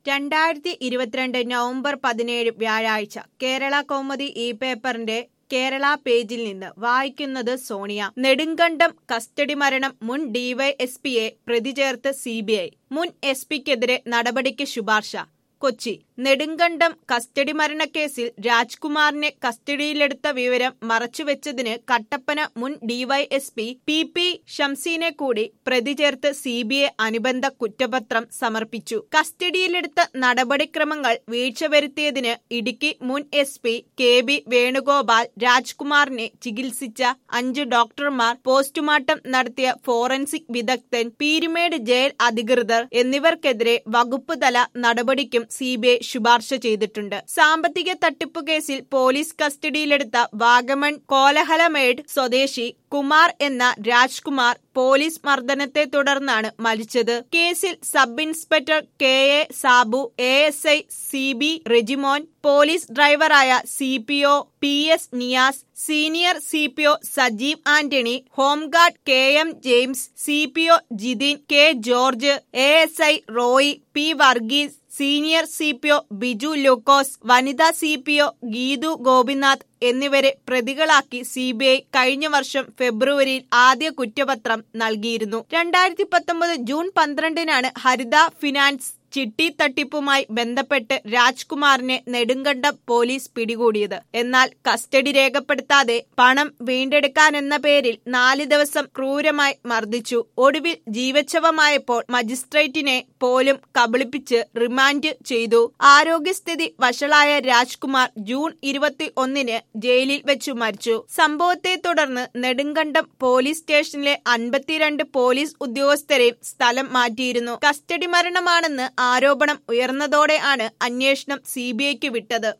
രണ്ടായിരത്തി ഇരുപത്തിരണ്ട് നവംബർ പതിനേഴ് വ്യാഴാഴ്ച കേരള കൗമുദി ഈ പേപ്പറിന്റെ കേരള പേജിൽ നിന്ന് വായിക്കുന്നത് സോണിയ നെടുങ്കണ്ടം കസ്റ്റഡി മരണം മുൻ ഡിവൈഎസ്പിയെ പ്രതി ചേർത്ത് സിബിഐ മുൻ എസ് പിക്കെതിരെ നടപടിക്ക് ശുപാർശ കൊച്ചി നെടുങ്കണ്ടം കസ്റ്റഡി മരണക്കേസിൽ രാജ്കുമാറിനെ കസ്റ്റഡിയിലെടുത്ത വിവരം മറച്ചുവെച്ചതിന് കട്ടപ്പന മുൻ ഡിവൈഎസ്പി പി പി ഷംസീനെ കൂടി പ്രതി ചേർത്ത് സിബിഐ അനുബന്ധ കുറ്റപത്രം സമർപ്പിച്ചു കസ്റ്റഡിയിലെടുത്ത നടപടിക്രമങ്ങൾ വീഴ്ച വരുത്തിയതിന് ഇടുക്കി മുൻ S P K B Venugopal രാജ്കുമാറിനെ ചികിത്സിച്ച അഞ്ച് ഡോക്ടർമാർ പോസ്റ്റ്മോർട്ടം നടത്തിയ ഫോറൻസിക് വിദഗ്ധൻ പീരുമേട് ജയിൽ അധികൃതർ എന്നിവർക്കെതിരെ വകുപ്പ് തല നടപടിക്കും സിബിഐ ശുപാർശ ചെയ്തിട്ടുണ്ട് സാമ്പത്തിക തട്ടിപ്പ് കേസിൽ പോലീസ് കസ്റ്റഡിയിലെടുത്ത വാഗമൺ കോലഹലമേഡ് സ്വദേശി കുമാർ എന്ന രാജ്കുമാർ പോലീസ് മർദ്ദനത്തെ തുടർന്നാണ് മരിച്ചത് കേസിൽ sub inspector K A Sabu A S I C B Rejimon police ഡ്രൈവറായ C P O P S Niyas senior C P O Sajeev Antony home guard K M James C P O Jithin K George A S I Roy P Varghese senior C P O Biju Lukose വനിതാ C P O Geethu Gopinath എന്നിവരെ പ്രതികളാക്കി CBI കഴിഞ്ഞ വർഷം ഫെബ്രുവരിയിൽ ആദ്യ കുറ്റപത്രം നൽകിയിരുന്നു രണ്ടായിരത്തി പത്തൊമ്പത് ജൂൺ പന്ത്രണ്ടിനാണ് ഹരിത ഫിനാൻസ് ചിട്ടി തട്ടിപ്പുമായി ബന്ധപ്പെട്ട് രാജ്കുമാറിനെ നെടുങ്കണ്ടം പോലീസ് പിടികൂടിയത് എന്നാൽ കസ്റ്റഡി രേഖപ്പെടുത്താതെ പണം വീണ്ടെടുക്കാനെന്ന പേരിൽ നാല് ദിവസം ക്രൂരമായി മർദ്ദിച്ചു ഒടുവിൽ ജീവച്ഛവമായപ്പോൾ മജിസ്ട്രേറ്റിനെ പോലും കബളിപ്പിച്ച് റിമാൻഡ് ചെയ്തു ആരോഗ്യസ്ഥിതി വഷളായ രാജ്കുമാർ ജൂൺ ഇരുപത്തി ഒന്നിന് ജയിലിൽ വെച്ചു മരിച്ചു സംഭവത്തെ തുടർന്ന് നെടുങ്കണ്ടം പോലീസ് സ്റ്റേഷനിലെ അൻപത്തിരണ്ട് പോലീസ് ഉദ്യോഗസ്ഥരെയും സ്ഥലം മാറ്റിയിരുന്നു കസ്റ്റഡി മരണമാണെന്ന് ആരോപണം ഉയർന്നതോടെയാണ് അന്വേഷണം സിബിഐക്ക് വിട്ടത്